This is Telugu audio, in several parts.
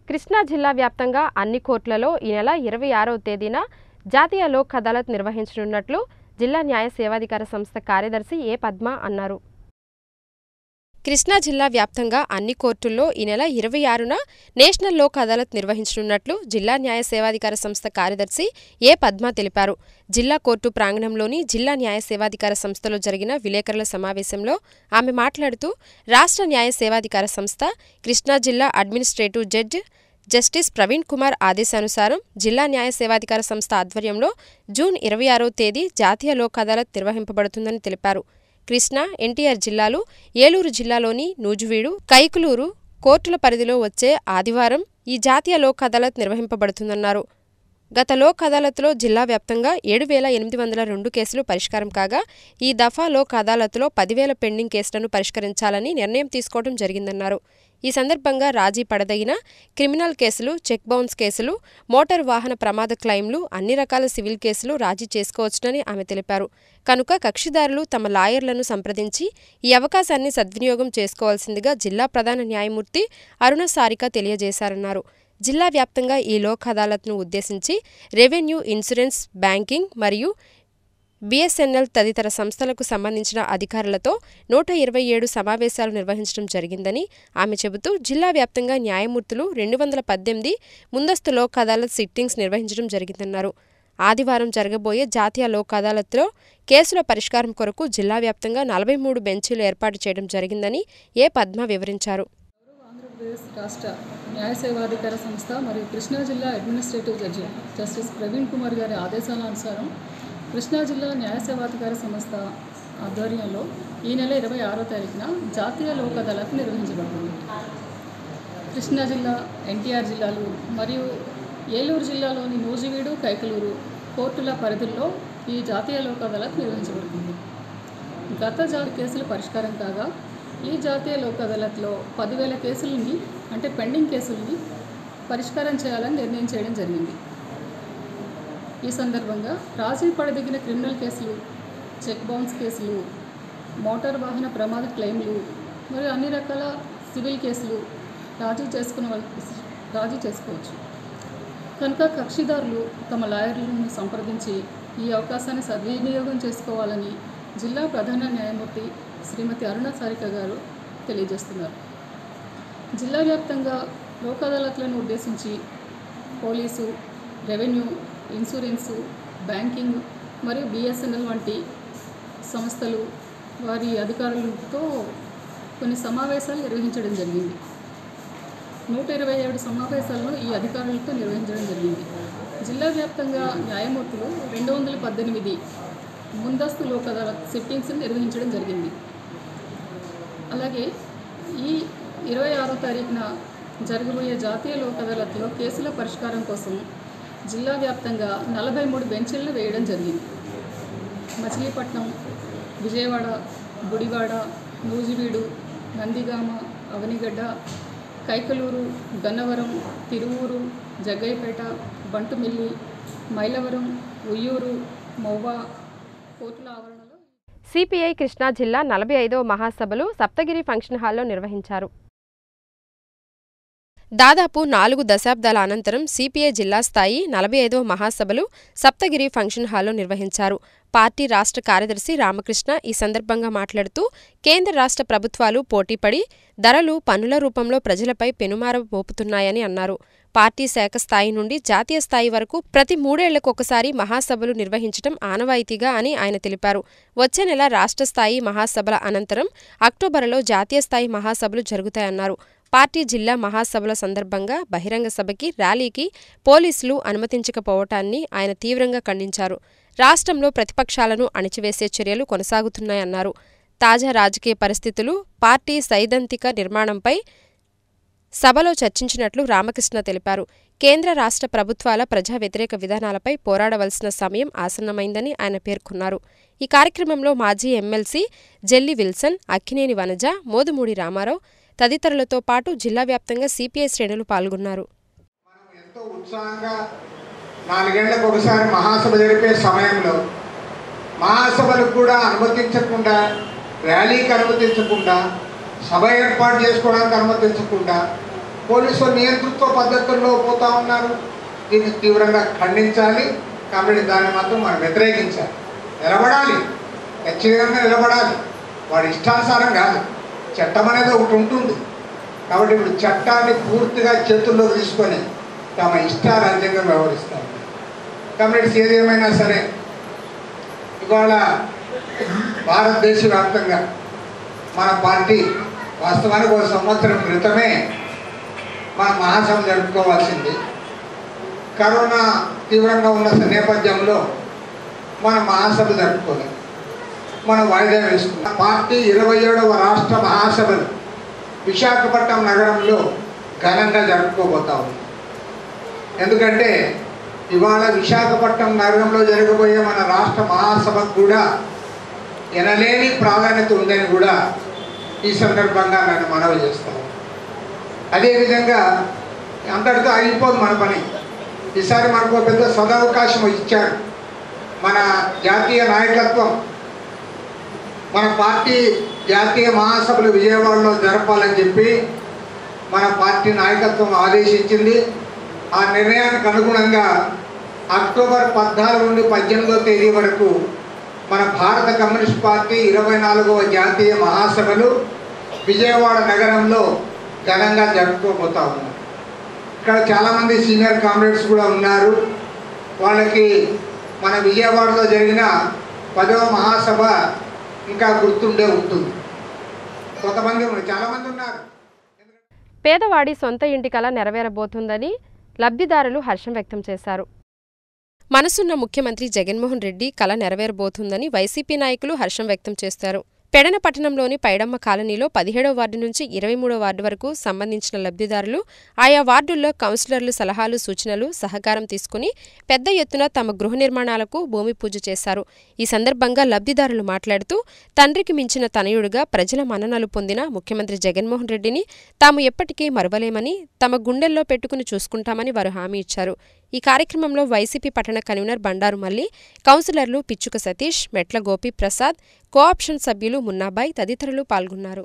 కృష్ణా జిల్లా వ్యాప్తంగా అన్ని కోర్టులలో ఈ నెల ఇరవై ఆరవ తేదీన జాతీయ లోక్ అదాలత్ నిర్వహించనున్నట్లు జిల్లా న్యాయ సేవాధికార సంస్థ కార్యదర్శి ఏ పద్మ అన్నారు కృష్ణా జిల్లా వ్యాప్తంగా అన్ని కోర్టుల్లో ఈ నెల ఇరవై ఆరున నేషనల్ లోక్ అదాలత్ నిర్వహించనున్నట్లు జిల్లా న్యాయ సేవాధికార సంస్థ కార్యదర్శి ఏ పద్మ తెలిపారు జిల్లా కోర్టు ప్రాంగణంలోని జిల్లా న్యాయ సేవాధికార సంస్థలో జరిగిన విలేకరుల సమావేశంలో ఆమె మాట్లాడుతూ రాష్ట్ర న్యాయ సేవాధికార సంస్థ కృష్ణా జిల్లా administrative judge justice Praveen Kumar ఆదేశానుసారం జిల్లా న్యాయ సేవాధికార సంస్థ ఆధ్వర్యంలో జూన్ ఇరవై ఆరో తేదీ జాతీయ లోక్ అదాలత్ నిర్వహింపబడుతుందని తెలిపారు కృష్ణా ఎన్టీఆర్ జిల్లాలు ఏలూరు జిల్లాలోని నూజువీడు కైకులూరు కోర్టుల పరిధిలో వచ్చే ఆదివారం ఈ జాతీయ లోక్ అదాలత్ నిర్వహింపబడుతుందన్నారు గత లోక్ అదాలత్లో జిల్లా వ్యాప్తంగా ఏడు వేల ఎనిమిది వందల రెండు కేసులు పరిష్కారం కాగా ఈ దఫా లోక్ అదాలత్లో పదివేల పెండింగ్ కేసులను పరిష్కరించాలని నిర్ణయం తీసుకోవడం జరిగిందన్నారు ఈ సందర్భంగా రాజీ పడదగిన క్రిమినల్ కేసులు చెక్ బౌన్స్ కేసులు మోటార్ వాహన ప్రమాద క్లెయిమ్లు అన్ని రకాల సివిల్ కేసులు రాజీ చేసుకోవచ్చునని ఆమె తెలిపారు కనుక కక్షిదారులు తమ లాయర్లను సంప్రదించి ఈ అవకాశాన్ని సద్వినియోగం చేసుకోవాల్సిందిగా జిల్లా ప్రధాన న్యాయమూర్తి అరుణ సారిక తెలియజేశారన్నారు జిల్లా వ్యాప్తంగా ఈ లోక్ అదాలత్ను ఉద్దేశించి రెవెన్యూ ఇన్సూరెన్స్ బ్యాంకింగ్ మరియు బీఎస్ఎన్ఎల్ తదితర సంస్థలకు సంబంధించిన అధికారులతో నూట ఇరవై ఏడు సమావేశాలు నిర్వహించడం జరిగిందని ఆమె చెబుతూ జిల్లా వ్యాప్తంగా న్యాయమూర్తులు రెండు వందల పద్దెనిమిది ముందస్తు లోక్ అదాలత్ సిట్టింగ్స్ నిర్వహించడం జరిగిందన్నారు ఆదివారం జరగబోయే జాతీయ లోక్ అదాలత్లో కేసుల పరిష్కారం కొరకు జిల్లా వ్యాప్తంగా నలభై మూడు బెంచీలు ఏర్పాటు చేయడం జరిగిందని ఏ పద్మ వివరించారు ఆంధ్రప్రదేశ్ రాష్ట్ర న్యాయ సేవాధికార సంస్థ మరియు కృష్ణా జిల్లా administrative judge justice Praveen Kumar గారి ఆదేశానుసారం కృష్ణా జిల్లా న్యాయ సేవాధికార సంస్థ ఆధ్వర్యంలో ఈ నెల ఇరవై ఆరో తారీఖున జాతీయ లోక్ అదాలత్ నిర్వహించబడుతుంది కృష్ణా జిల్లా ఎన్టీఆర్ జిల్లాలు మరియు ఏలూరు జిల్లాలోని నూజివీడు కైకలూరు కోర్టుల పరిధుల్లో ఈ జాతీయ లోక్ అదాలత్ నిర్వహించబడుతుంది గత జాతి కేసులు పరిష్కారం కాగా ఈ జాతీయ లోక్ అదాలత్లో పదివేల కేసులని అంటే పెండింగ్ కేసుల్ని పరిష్కారం చేయాలని నిర్ణయం చేయడం జరిగింది ఈ సందర్భంగా రాజీ పడదగిన క్రిమినల్ కేసులు చెక్ బౌన్స్ కేసులు మోటార్ వాహన ప్రమాద క్లెయిమ్లు మరియు అన్ని రకాల సివిల్ కేసులు రాజీ చేసుకునే వాళ్ళకి రాజీ చేసుకోవచ్చు కనుక కక్షిదారులు తమ లాయర్లను సంప్రదించి ఈ అవకాశాన్ని సద్వినియోగం చేసుకోవాలని జిల్లా ప్రధాన న్యాయమూర్తి శ్రీమతి అరుణ సారిక గారు తెలియజేస్తున్నారు జిల్లా వ్యాప్తంగా లోక్ అదాలత్లను ఉద్దేశించి పోలీసు రెవెన్యూ ఇన్సూరెన్సు బ్యాంకింగ్ మరియు బిఎస్ఎన్ఎల్ వంటి సంస్థలు వారి అధికారులతో కొన్ని సమావేశాలు నిర్వహించడం జరిగింది నూట ఇరవై ఏడు సమావేశాలను ఈ అధికారులతో నిర్వహించడం జరిగింది జిల్లా వ్యాప్తంగా న్యాయమూర్తులు రెండు వందల పద్దెనిమిది ముందస్తు లోక్ అదాలత్ సిట్టింగ్స్ నిర్వహించడం జరిగింది అలాగే ఈ ఇరవై ఆరో తారీఖున జరగబోయే జాతీయ లోక్ అదాలత్లో కేసుల పరిష్కారం కోసం జిల్లా వ్యాప్తంగా నలభై మూడు బెంచీలను వేయడం జరిగింది మచిలీపట్నం విజయవాడ గుడివాడ నూజివీడు నందిగామ అవనిగడ్డ కైకలూరు గన్నవరం తిరువూరు జగ్గయ్యపేట బంటుమిల్లి మైలవరం ఉయ్యూరు మౌవా కోర్టుల ఆవరణలో సిపిఐ కృష్ణా జిల్లా నలభై ఐదవ మహాసభలు సప్తగిరి ఫంక్షన్ హాల్లో నిర్వహించారు దాదాపు నాలుగు దశాబ్దాల అనంతరం సిపిఐ జిల్లా స్థాయి నలభై ఐదవ మహాసభలు సప్తగిరి ఫంక్షన్ హాల్లో నిర్వహించారు పార్టీ రాష్ట్ర కార్యదర్శి రామకృష్ణ ఈ సందర్భంగా మాట్లాడుతూ కేంద్ర రాష్ట్ర ప్రభుత్వాలు పోటీపడి ధరలు పన్నుల రూపంలో ప్రజలపై పెనుమార మోపుతున్నాయని అన్నారు పార్టీ శాఖ స్థాయి నుండి జాతీయ స్థాయి వరకు ప్రతి మూడేళ్లకొకసారి మహాసభలు నిర్వహించడం ఆనవాయితీగా అని ఆయన తెలిపారు వచ్చే నెల రాష్ట్ర స్థాయి మహాసభల అనంతరం అక్టోబర్లో జాతీయ స్థాయి మహాసభలు జరుగుతాయన్నారు పార్టీ జిల్లా మహాసభల సందర్భంగా బహిరంగ సభకి ర్యాలీకి పోలీసులు అనుమతించకపోవటాన్ని ఆయన తీవ్రంగా ఖండించారు రాష్ట్రంలో ప్రతిపక్షాలను అణిచివేసే చర్యలు కొనసాగుతున్నాయన్నారు తాజా రాజకీయ పరిస్థితులు పార్టీ సైద్ధాంతిక నిర్మాణంపై సభలో చర్చించినట్లు రామకృష్ణ తెలిపారు కేంద్ర రాష్ట్ర ప్రభుత్వాల ప్రజా వ్యతిరేక విధానాలపై పోరాడవలసిన సమయం ఆసన్నమైందని ఆయన పేర్కొన్నారు ఈ కార్యక్రమంలో మాజీ ఎమ్మెల్సీ జెల్లి విల్సన్ అక్కినేని వనజ మోదుమూడి రామారావు తదితరులతో పాటు జిల్లా వ్యాప్తంగా సిపిఐ శ్రేణులు పాల్గొన్నారు మనం ఎంతో ఉత్సాహంగా నాలుగేళ్లకు ఒకసారి మహాసభ జరిపే సమయంలో మహాసభలకు కూడా అనుమతించకుండా ర్యాలీకి అనుమతించకుండా సభ ఏర్పాటు చేసుకోవడానికి అనుమతించకుండా పోలీసులు నియంతృత్వ పద్ధతుల్లో పోతా ఉన్నారు దీన్ని తీవ్రంగా ఖండించాలి కాబట్టి దాన్ని మాత్రం మనం వ్యతిరేకించాలి నిలబడాలి ఖచ్చితంగా నిలబడాలి వాడి ఇష్టానుసారం కాదు చట్టం అనేది ఒకటి ఉంటుంది కాబట్టి ఇప్పుడు చట్టాన్ని పూర్తిగా చేతుల్లోకి తీసుకొని తమ ఇష్టారాజ్యంగా వ్యవహరిస్తారు కాబట్టి ఏదేమైనా సరే ఇవాళ భారతదేశ వ్యాప్తంగా మన పార్టీ వాస్తవానికి ఒక సంవత్సరం క్రితమే మన మహాసభ జరుపుకోవాల్సింది కరోనా తీవ్రంగా ఉన్న నేపథ్యంలో మన మహాసభ జరుపుకోలేదు మనం వాయిదా వేసుకున్నాం పార్టీ ఇరవై ఏడవ రాష్ట్ర మహాసభలు విశాఖపట్నం నగరంలో ఘనంగా జరుపుకోబోతా ఉంది ఎందుకంటే ఇవాళ విశాఖపట్నం నగరంలో జరగబోయే మన రాష్ట్ర మహాసభకు కూడా ఎనలేని ప్రాధాన్యత ఉందని కూడా ఈ సందర్భంగా నేను మనవి చేస్తాను అదేవిధంగా అంతటితో అయిపోదు మన పని ఈసారి మనకు ఒక పెద్ద సదవకాశం ఇచ్చారు మన జాతీయ నాయకత్వం మన పార్టీ జాతీయ మహాసభలు విజయవాడలో జరపాలని చెప్పి మన పార్టీ నాయకత్వం ఆదేశించింది ఆ నిర్ణయానికి అనుగుణంగా అక్టోబర్ పద్నాలుగు నుండి పద్దెనిమిదో తేదీ వరకు మన భారత కమ్యూనిస్ట్ పార్టీ ఇరవై నాలుగవ జాతీయ మహాసభలు విజయవాడ నగరంలో ఘనంగా జరుపుకోబోతా ఉన్నాం ఇక్కడ చాలామంది సీనియర్ కామ్రేడ్స్ కూడా ఉన్నారు వాళ్ళకి మన విజయవాడలో జరిగిన పదవ మహాసభ ఇంకా గుర్తుండే ఉంటుంది కొంతమంది ఉన్నారు చాలామంది ఉన్నారు పేదవాడి సొంత ఇంటి కల నెరవేరబోతుందని లబ్ధిదారులు హర్షం వ్యక్తం చేశారు మనసున్న ముఖ్యమంత్రి జగన్మోహన్ రెడ్డి కల నెరవేరబోతుందని వైసీపీ నాయకులు హర్షం వ్యక్తం చేశారు పెడన పట్టణంలోని పైడమ్మ కాలనీలో పదిహేడవ వార్డు నుంచి ఇరవై మూడో వార్డు వరకు సంబంధించిన లబ్ధిదారులు ఆయా వార్డుల్లో కౌన్సిలర్లు సలహాలు సూచనలు సహకారం తీసుకుని పెద్ద ఎత్తున తమ గృహ నిర్మాణాలకు భూమి పూజ చేశారు ఈ సందర్భంగా లబ్ధిదారులు మాట్లాడుతూ తండ్రికి మించిన తనయుడుగా ప్రజల మన్ననలు పొందిన ముఖ్యమంత్రి జగన్మోహన్ రెడ్డిని తాము ఎప్పటికీ మరవలేమని తమ గుండెల్లో పెట్టుకుని చూసుకుంటామని వారు హామీ ఇచ్చారు ఈ కార్యక్రమంలో వైసీపీ పట్టణ కన్వీనర్ బండారు మల్లి కౌన్సిలర్లు పిచ్చుక సతీష్ మెట్ల గోపి ప్రసాద్ కోఆప్షన్ సభ్యులు మున్నాబాయ్ తదితరులు పాల్గొన్నారు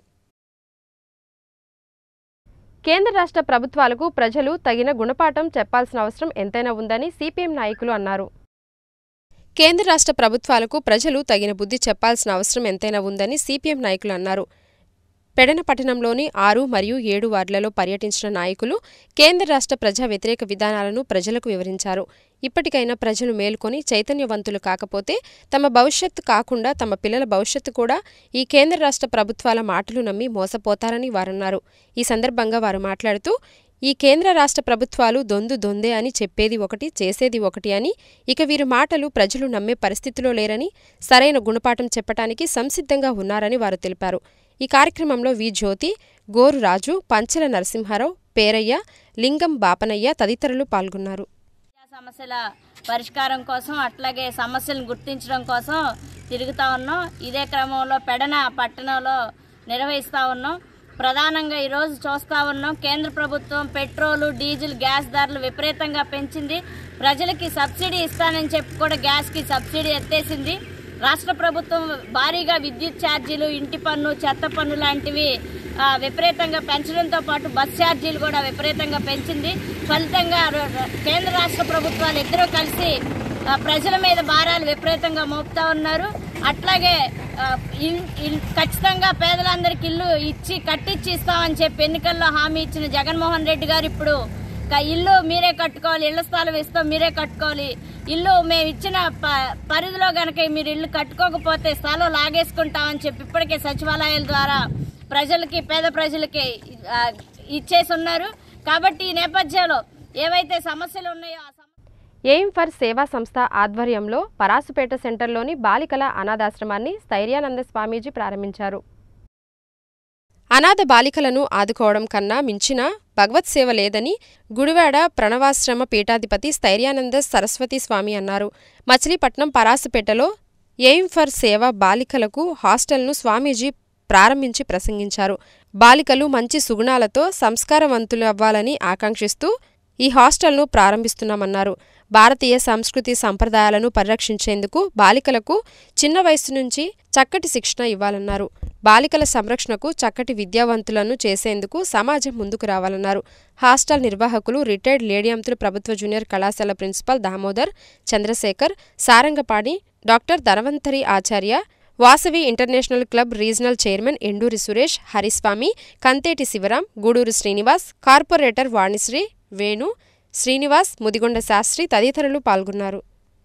కేంద్ర రాష్ట్ర ప్రభుత్వాలకు ప్రజలు తగిన గుణపాఠం చెప్పాల్సిన అవసరం ఎంతైనా ఉందని సిపిఎం నాయకులు అన్నారు కేంద్ర రాష్ట్ర ప్రభుత్వాలకు ప్రజలు తగిన బుద్ధి చెప్పాల్సిన అవసరం ఎంతైనా ఉందని సిపిఎం నాయకులు అన్నారు పెడన పట్టణంలోని ఆరు మరియు ఏడు వార్డులలో పర్యటించిన నాయకులు కేంద్ర రాష్ట్ర ప్రజా వ్యతిరేక విధానాలను ప్రజలకు వివరించారు ఇప్పటికైనా ప్రజలు మేల్కొని చైతన్యవంతులు కాకపోతే తమ భవిష్యత్తు కాకుండా తమ పిల్లల భవిష్యత్తు కూడా ఈ కేంద్ర రాష్ట్ర ప్రభుత్వాల మాటలు నమ్మి మోసపోతారని వారన్నారు ఈ సందర్భంగా వారు మాట్లాడుతూ ఈ కేంద్ర రాష్ట్ర ప్రభుత్వాలు దొందు దొందే అని చెప్పేది ఒకటి చేసేది ఒకటి అని ఇక వీరి మాటలు ప్రజలు నమ్మే పరిస్థితిలో లేరని సరైన గుణపాఠం చెప్పటానికి సంసిద్ధంగా ఉన్నారని వారు తెలిపారు ఈ కార్యక్రమంలో వి జ్యోతి గోరు రాజు పంచల నరసింహారావు పేరయ్య లింగం బాపనయ్య తదితరులు పాల్గొన్నారు ప్రజా సమస్యల పరిష్కారం కోసం అట్లాగే సమస్యలను గుర్తించడం కోసం తిరుగుతా ఉన్నాం ఇదే క్రమంలో పెడన పట్టణంలో నిర్వహిస్తా ఉన్నాం ప్రధానంగా ఈరోజు చూస్తా ఉన్నాం కేంద్ర ప్రభుత్వం పెట్రోలు డీజిల్ గ్యాస్ ధరలు విపరీతంగా పెంచింది ప్రజలకి సబ్సిడీ ఇస్తానని చెప్పి కూడా గ్యాస్కి సబ్సిడీ ఎత్తేసింది రాష్ట్ర ప్రభుత్వం భారీగా విద్యుత్ ఛార్జీలు ఇంటి పన్ను చెత్త పన్ను లాంటివి ఆ, విపరీతంగా పెంచడంతో పాటు బస్ ఛార్జీలు కూడా విపరీతంగా పెంచింది ఫలితంగా ర- ర- కేంద్ర రాష్ట్ర ప్రభుత్వాలు ఇద్దరూ కలిసి ఆ, ప్రజల మీద భారాలు విపరీతంగా మోపుతా ఉన్నారు అట్లాగే ఆ, ఇన్- ఇన్- ఖచ్చితంగా పేదలందరికీ ఇల్లు ఇచ్చి కట్టించి ఇస్తామని చెప్పి ఎన్నికల్లో హామీ ఇచ్చిన జగన్మోహన్ రెడ్డి గారు ఇప్పుడు క- ఇల్లు మీరే కట్టుకోవాలి ఇళ్ల స్థలం ఇస్తాం మీరే కట్టుకోవాలి ఇల్లు మేము ఇచ్చిన ప- పరిధిలో గనక మీరు ఇల్లు కట్టుకోకపోతే స్థలం లాగేసుకుంటామని చెప్పి ఇప్పటికే సచివాలయాల ద్వారా ప్రజలకి పేద ప్రజలకి ఆ, ఇచ్చేసి ఉన్నారు కాబట్టి ఈ నేపథ్యంలో ఏవైతే సమస్యలు ఉన్నాయో ఆ సమ- ఎయిమ్ ఫర్ సేవా సంస్థ ఆధ్వర్యంలో పరాసుపేట సెంటర్లోని బాలికల అనాథాశ్రమాన్ని స్థైర్యానంద స్వామీజీ ప్రారంభించారు అనాథ బాలికలను ఆదుకోవడం కన్నా మించిన భగవత్ సేవ లేదని గుడివాడ ప్రణవాశ్రమ పీఠాధిపతి స్థైర్యానంద సరస్వతి స్వామి అన్నారు మచిలీపట్నం పరాసుపేటలో ఎయిమ్ ఫర్ సేవ బాలికలకు హాస్టల్ను స్వామీజీ ప్రారంభించి ప్రసంగించారు బాలికలు మంచి సుగుణాలతో సంస్కారవంతులు అవ్వాలని ఆకాంక్షిస్తూ ఈ హాస్టల్ను ప్రారంభిస్తున్నామన్నారు భారతీయ సంస్కృతి సంప్రదాయాలను పరిరక్షించేందుకు బాలికలకు చిన్న వయసు నుంచి చక్కటి శిక్షణ ఇవ్వాలన్నారు బాలికల సంరక్షణకు చక్కటి విద్యావంతులను చేసేందుకు సమాజం ముందుకు రావాలన్నారు హాస్టల్ నిర్వాహకులు రిటైర్డ్ లేడియంతులు ప్రభుత్వ జూనియర్ కళాశాల principal Damodar Chandrasekhar Sarangapani doctor Dhanvantari Acharya Vasavi international club regional chairman Enduri Suresh Hariswamy Kanteti Sivaram Gudur Srinivas corporator Vanisri Venu Srinivas Mudigonda Sastri తదితరులు పాల్గొన్నారు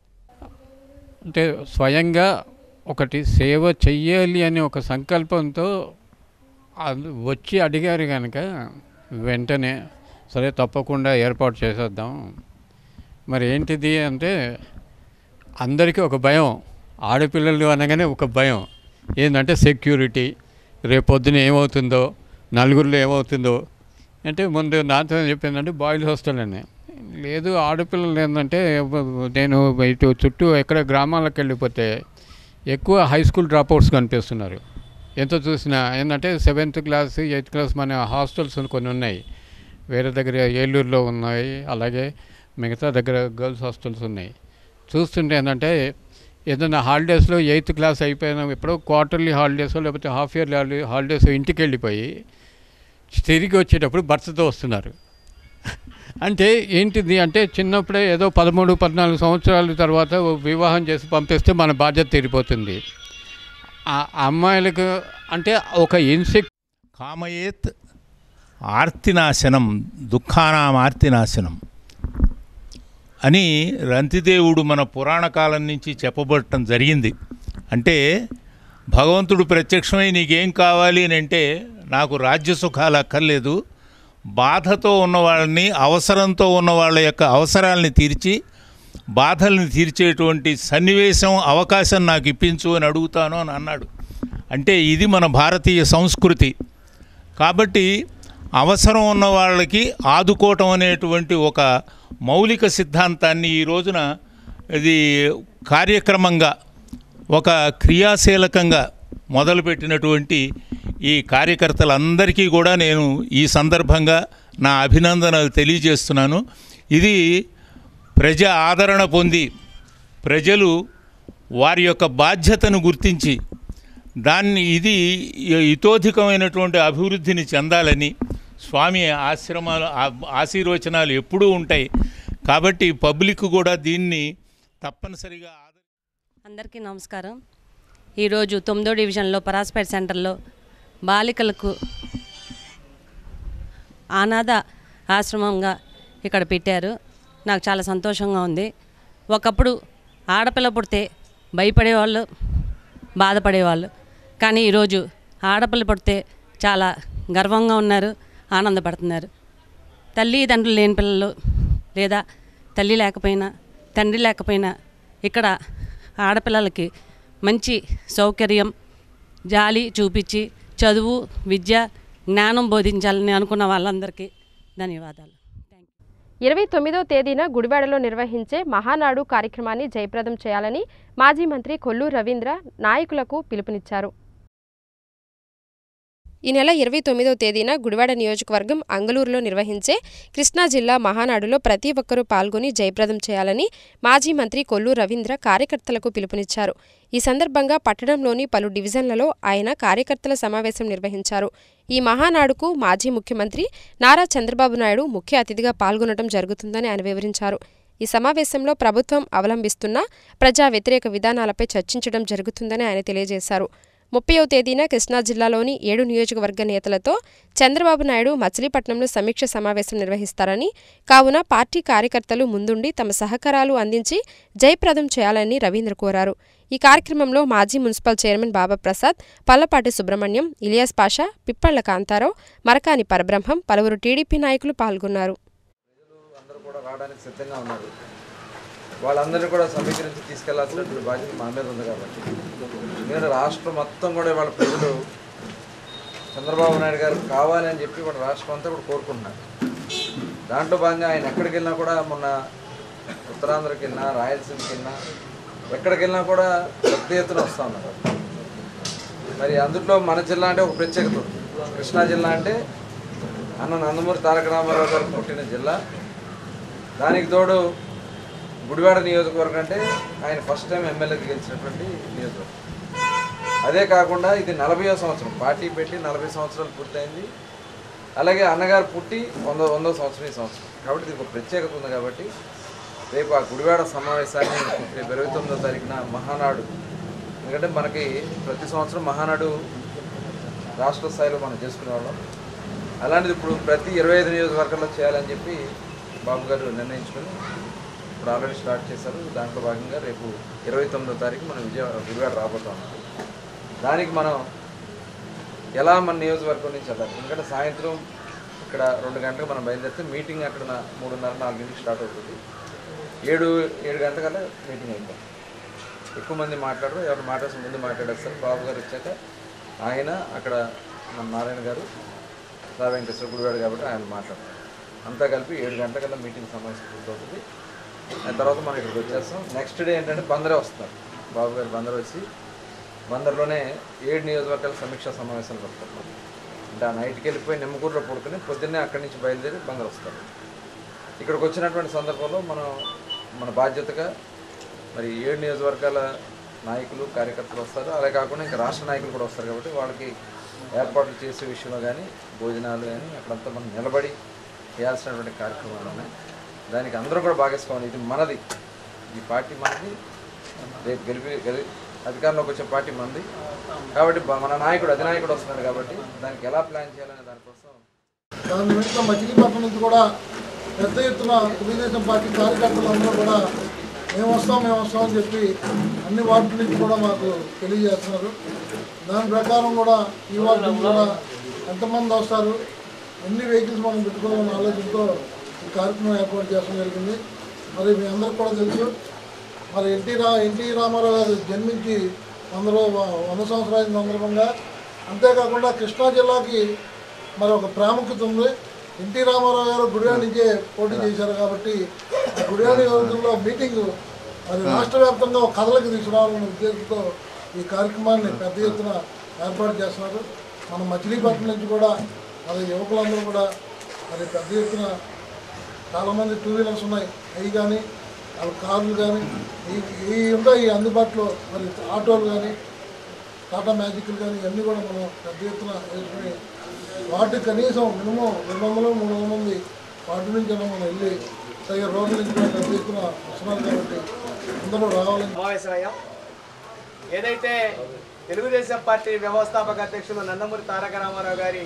అంటే స్వయంగా ఒకటి సేవ చెయ్యాలి అనే ఒక సంకల్పంతో అది వచ్చి అడిగారు కనుక వెంటనే సరే తప్పకుండా ఏర్పాటు చేసేద్దాం మరి ఏంటిది అంటే అందరికీ ఒక భయం ఆడపిల్లలు అనగానే ఒక భయం ఏంటంటే సెక్యూరిటీ రేపొద్దున ఏమవుతుందో నలుగురిలో ఏమవుతుందో అంటే ముందు నాతో చెప్పిందంటే బాయ్స్ హాస్టల్ అని లేదు ఆడపిల్లలు ఏంటంటే నేను ఇటు చుట్టూ ఎక్కడ గ్రామాలకు వెళ్ళిపోతే ఎక్కువ హై స్కూల్ డ్రాప్అవుట్స్ కనిపిస్తున్నారు ఎంత చూసినా ఏంటంటే సెవెంత్ క్లాస్ ఎయిత్ క్లాస్ మన హాస్టల్స్ కొన్ని ఉన్నాయి వేరే దగ్గర ఏలూరులో ఉన్నాయి అలాగే మిగతా దగ్గర గర్ల్స్ హాస్టల్స్ ఉన్నాయి చూస్తుంటే ఏంటంటే ఏదైనా హాలిడేస్లో ఎయిత్ క్లాస్ అయిపోయిన ఎప్పుడో క్వార్టర్లీ హాలిడేస్ లేకపోతే హాఫ్ ఇయర్లీ హాలిడేస్ ఇంటికి వెళ్ళిపోయి తిరిగి వచ్చేటప్పుడు భర్తతో వస్తున్నారు అంటే ఏంటిది అంటే చిన్నప్పుడే ఏదో పదమూడు పద్నాలుగు సంవత్సరాల తర్వాత వివాహం చేసి పంపిస్తే మన బాధ్యత తీరిపోతుంది ఆ అమ్మాయిలకు అంటే ఒక ఇన్సెక్ కామయేత్ ఆర్తినాశనం దుఃఖానాం ఆర్తినాశనం అని రంతిదేవుడు మన పురాణ కాలం నుంచి చెప్పబడటం జరిగింది అంటే భగవంతుడు ప్రత్యక్షమై నీకేం కావాలి అని అంటే నాకు రాజ్య సుఖాలు అక్కర్లేదు బాధతో ఉన్న వాళ్ళని అవసరంతో ఉన్న వాళ్ళ యొక్క అవసరాలని తీర్చి బాధల్ని తీర్చేటువంటి సన్నివేశం అవకాశం నాకు ఇప్పించు అని అడుగుతాను అని అన్నాడు అంటే ఇది మన భారతీయ సంస్కృతి కాబట్టి అవసరం ఉన్న వాళ్ళకి ఆదుకోవటం అనేటువంటి ఒక మౌలిక సిద్ధాంతాన్ని ఈ రోజున ఇది కార్యక్రమంగా ఒక క్రియాశీలకంగా మొదలుపెట్టినటువంటి ఈ కార్యకర్తలందరికీ కూడా నేను ఈ సందర్భంగా నా అభినందనలు తెలియజేస్తున్నాను ఇది ప్రజ ఆదరణ పొంది ప్రజలు వారి యొక్క బాధ్యతను గుర్తించి దాన్ని ఇది ఇతోధికమైనటువంటి అభివృద్ధిని చెందాలని స్వామి ఆశ్రమాలు ఆ- ఆశీర్వచనాలు ఎప్పుడూ ఉంటాయి కాబట్టి పబ్లిక్ కూడా దీన్ని తప్పనిసరిగా ఆదరి అందరికీ నమస్కారం ఈరోజు తొమ్మిదో డివిజన్లో పరాస్పేట సెంటర్లో బాలికలకు అనాథ ఆశ్రమంగా ఇక్కడ పెట్టారు నాకు చాలా సంతోషంగా ఉంది ఒకప్పుడు ఆడపిల్ల పుడితే భయపడేవాళ్ళు బాధపడేవాళ్ళు కానీ ఈరోజు ఆడపిల్ల పుడితే చాలా గర్వంగా ఉన్నారు ఆనందపడుతున్నారు తల్లి తండ్రులు లేని పిల్లలు లేదా తల్లి లేకపోయినా తండ్రి లేకపోయినా ఇక్కడ ఆడపిల్లలకి మంచి సౌకర్యం జాలి చూపించి చదువు విద్య జ్ఞానం బోధించాలని అనుకున్న వాళ్ళందరికీ ధన్యవాదాలు థ్యాంక్ యూ ఇరవై తొమ్మిదో తేదీన గుడివాడలో నిర్వహించే మహానాడు కార్యక్రమాన్ని జయప్రదం చేయాలని మాజీ మంత్రి కొల్లు రవీంద్ర నాయకులకు పిలుపునిచ్చారు ఈ నెల ఇరవై తొమ్మిదవ తేదీన గుడివాడ నియోజకవర్గం అంగలూరులో నిర్వహించే కృష్ణా జిల్లా మహానాడులో ప్రతి ఒక్కరూ పాల్గొని జయప్రదం చేయాలని మాజీ మంత్రి కొల్లు రవీంద్ర కార్యకర్తలకు పిలుపునిచ్చారు ఈ సందర్భంగా పట్టణంలోని పలు డివిజన్లలో ఆయన కార్యకర్తల సమావేశం నిర్వహించారు ఈ మహానాడుకు మాజీ ముఖ్యమంత్రి నారా చంద్రబాబు నాయుడు ముఖ్య అతిథిగా పాల్గొనడం జరుగుతుందని ఆయన వివరించారు ఈ సమావేశంలో ప్రభుత్వం అవలంబిస్తున్న ప్రజా వ్యతిరేక విధానాలపై చర్చించడం జరుగుతుందని ఆయన తెలియజేశారు ముప్పైవ తేదీన కృష్ణా జిల్లాలోని ఏడు నియోజకవర్గ నేతలతో చంద్రబాబు నాయుడు మచిలీపట్నంలో సమీక్ష సమావేశం నిర్వహిస్తారని కావున పార్టీ కార్యకర్తలు ముందుండి తమ సహకారాలు అందించి జయప్రదం చేయాలని రవీంద్ర కోరారు ఈ కార్యక్రమంలో మాజీ మున్సిపల్ చైర్మన్ బాబా ప్రసాద్ పల్లపాటి సుబ్రహ్మణ్యం ఇలియాస్ పాషా పిప్పళ్ల కాంతారావు మరకాని పరబ్రహ్మం పలువురు టీడీపీ నాయకులు పాల్గొన్నారు అందరూ కూడా రావడానికి సిద్ధంగా ఉన్నారు వాళ్ళందరినీ కూడా సమీకరించి తీసుకెళ్లాల్సినటువంటి బాధ్యత మా మీద ఉంది కాబట్టి ఎందుకంటే రాష్ట్రం మొత్తం కూడా వాళ్ళ ప్రజలు చంద్రబాబు నాయుడు గారు కావాలి అని చెప్పి వాళ్ళ రాష్ట్రం అంతా కూడా కోరుకుంటున్నారు దాంట్లో భాగంగా ఆయన ఎక్కడికి వెళ్ళినా కూడా మొన్న ఉత్తరాంధ్రకి వెళ్ళినా రాయలసీమకి వెళ్ళినా ఎక్కడికి వెళ్ళినా కూడా పెద్ద ఎత్తున వస్తూ ఉన్నారు మరి అందులో మన జిల్లా అంటే ఒక ప్రత్యేకత ఉంది కృష్ణా జిల్లా అంటే అన్న నందమూరి తారక రామారావు గారు పుట్టిన జిల్లా దానికి తోడు గుడివాడ నియోజకవర్గం అంటే ఆయన ఫస్ట్ టైం ఎమ్మెల్యేకి గెలిచినటువంటి నియోజకవర్గం అదే కాకుండా ఇది నలభైవ సంవత్సరం పార్టీ పెట్టి నలభై సంవత్సరాలు పూర్తయింది అలాగే అన్నగారు పుట్టి వంద వందో సంవత్సరం ఈ సంవత్సరం కాబట్టి ఇది ఒక ప్రత్యేకత ఉంది కాబట్టి రేపు ఆ గుడివాడ సమావేశాన్ని రేపు ఇరవై తొమ్మిదో తారీఖున మహానాడు ఎందుకంటే మనకి ప్రతి సంవత్సరం మహానాడు రాష్ట్ర స్థాయిలో మనం చేసుకునేవాళ్ళం అలాంటిది ఇప్పుడు ప్రతి ఇరవై ఐదు నియోజకవర్గాల్లో చేయాలని చెప్పి బాబు గారు నిర్ణయించుకొని ఇప్పుడు ఆల్రెడీ స్టార్ట్ చేశారు దాంట్లో భాగంగా రేపు ఇరవై తొమ్మిదో తారీఖు మనం విజయవాడ గుడివాడ రాబోతాం దానికి మనం ఎలా మన నియోజకవర్గం నుంచి వెళ్ళాలి ఎందుకంటే సాయంత్రం ఇక్కడ రెండు గంటలకు మనం బయలుదేరితే మీటింగ్ అక్కడ నా- మూడున్నర నాలుగింటికి స్టార్ట్ అవుతుంది ఏడు ఏడు గంటలకల్లా మీటింగ్ అయిపోతుంది ఎక్కువ మంది మాట్లాడరు ఎవరు మాట్లాడాల్సిన ముందు మాట్లాడేస్తారు బాబు గారు వచ్చాక ఆయన అక్కడ మన నారాయణ గారు రా వెంకటేశ్వర గుడివాడు కాబట్టి ఆయన మాట్లాడతారు అంతా కలిపి ఏడు గంటలకల్లా మీటింగ్ సమావేశం పూర్తవుతుంది ఆ తర్వాత మనం ఇక్కడికి వచ్చేస్తాం నెక్స్ట్ డే ఏంటంటే బందరే వస్తారు బాబు గారు బందర్ వచ్చి బందర్లోనే ఏడు నియోజకవర్గాల సమీక్షా సమావేశాలు పెడతారు మనం. అంటే ఆ నైట్కి వెళ్ళిపోయి నిమ్మకూరులో పడుకుని పొద్దున్నే అక్కడి నుంచి బయలుదేరి బందర్ వస్తారు ఇక్కడికి వచ్చినటువంటి సందర్భంలో మనం మన బాధ్యతగా మరి ఏడు నియోజకవర్గాల నాయకులు కార్యకర్తలు వస్తారు అలా కాకుండా ఇంకా రాష్ట్ర నాయకులు కూడా వస్తారు కాబట్టి వాళ్ళకి ఏర్పాట్లు చేసే విషయంలో కానీ భోజనాలు కానీ అక్కడంతా మనం నిలబడి చేయాల్సినటువంటి కార్యక్రమాలు ఉన్నాయి దానికి అందరూ కూడా భాగస్వామి ఇది మనది ఈ పార్టీ మనది రేపు గెలిపి గెలి అధికారంలోకి వచ్చే పార్టీ మనది కాబట్టి బ- మన నాయకుడు అధినాయకుడు వస్తున్నాడు కాబట్టి దానికి ఎలా ప్లాన్ చేయాలనే దానికోసం దాని వెనుక మచిలీపట్నం నుంచి కూడా పెద్ద ఎత్తున తెలుగుదేశం పార్టీ కార్యకర్తలందరూ కూడా మేము వస్తాం మేము వస్తాం అని చెప్పి అన్ని వార్డుల నుంచి కూడా మాకు తెలియజేస్తున్నారు దాని ప్రకారం కూడా ఈ వార్డు నుంచి కూడా ఎంతమంది వస్తారు ఎన్ని వెహికల్స్ మనం పెట్టుకోవాలన్న ఆలోచనతో ఈ కార్యక్రమం ఏర్పాటు చేయడం జరిగింది మరి మీ అందరికి కూడా తెలుసు మరి ఎన్టీ రా ఎన్టీ రామారావు గారు జన్మించి వంద రో- వంద సంవత్సరాల సందర్భంగా అంతేకాకుండా కృష్ణా జిల్లాకి మరి ఒక ప్రాముఖ్యత ఉంది ఎన్టీ రామారావు గారు గుడివాడ నుంచే పోటీ చేశారు కాబట్టి ఆ గుడివాడ నియోజకవర్గంలో మీటింగ్ మరి రాష్ట్ర వ్యాప్తంగా ఒక కథలకు తీసుకురావాలనే ఉద్దేశంతో ఈ కార్యక్రమాన్ని పెద్ద ఎత్తున ఏర్పాటు చేస్తున్నారు మన మచిలీపట్నం నుంచి కూడా మరి యువకులందరూ కూడా మరి పెద్ద ఎత్తున చాలామంది టూ వీలర్స్ ఉన్నాయి అవి కానీ వాళ్ళ కార్లు కానీ ఈ ఉంటాయి అందుబాటులో మరి ఆటోలు కానీ టాటా మ్యాజిక్లు కానీ ఇవన్నీ కూడా మనం పెద్ద ఎత్తున వేసుకుని వాటికి కనీసం మినిమం రెండు వందలు మూడు వందల మంది వాటి నుంచి అయినా మనం వెళ్ళి తగిన రోజుల నుంచి కూడా పెద్ద ఎత్తున వస్తున్నారు కాబట్టి అందరూ రావాలని సమావేశమయ్యాం ఏదైతే తెలుగుదేశం పార్టీ వ్యవస్థాపక అధ్యక్షులు నందమూరి తారక రామారావు గారి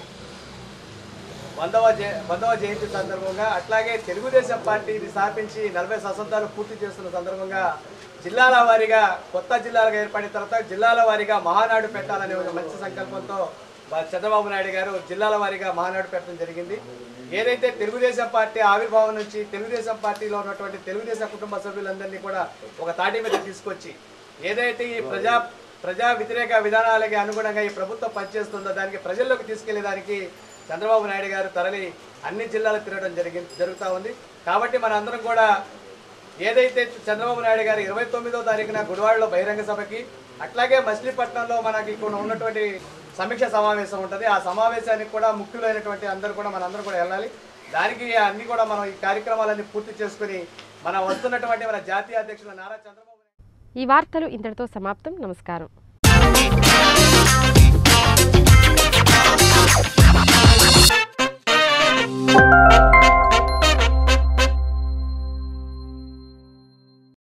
వందవ జయ వందవ జయంతి సందర్భంగా అట్లాగే తెలుగుదేశం పార్టీని స్థాపించి నలభై సంవత్సరాలు పూర్తి చేస్తున్న సందర్భంగా జిల్లాల వారీగా కొత్త జిల్లాలుగా ఏర్పడిన తర్వాత జిల్లాల వారీగా మహానాడు పెట్టాలనే ఒక మంచి సంకల్పంతో బా- చంద్రబాబు నాయుడు గారు జిల్లాల వారీగా మహానాడు పెట్టడం జరిగింది ఏదైతే తెలుగుదేశం పార్టీ ఆవిర్భావం నుంచి తెలుగుదేశం పార్టీలో ఉన్నటువంటి తెలుగుదేశం కుటుంబ సభ్యులందరినీ కూడా ఒక తాటి మీద తీసుకొచ్చి ఏదైతే ఈ ప్రజా ప్రజా వ్యతిరేక విధానాలకి అనుగుణంగా ఈ ప్రభుత్వం పనిచేస్తుందో దానికి ప్రజల్లోకి తీసుకెళ్లేదానికి చంద్రబాబు నాయుడు గారు తరలి అన్ని జిల్లాలకు తిరగడం జరిగి జరుగుతూ ఉంది కాబట్టి మన అందరం కూడా ఏదైతే చంద్రబాబు నాయుడు గారు ఇరవై తొమ్మిదో తారీఖున గుడివాడలో బహిరంగ సభకి అట్లాగే మచిలీపట్నంలో మనకి ఇక్కడ ఉన్నటువంటి సమీక్ష సమావేశం ఉంటుంది ఆ సమావేశానికి కూడా ముఖ్యులైనటువంటి అందరూ కూడా మనందరం కూడా వెళ్ళాలి దానికి అన్ని కూడా మనం ఈ కార్యక్రమాలన్నీ పూర్తి చేసుకుని మన వస్తున్నటువంటి మన జాతీయ అధ్యక్షులు నారా చంద్రబాబు ఈ వార్తలు ఇంతటితో సమాప్తం నమస్కారం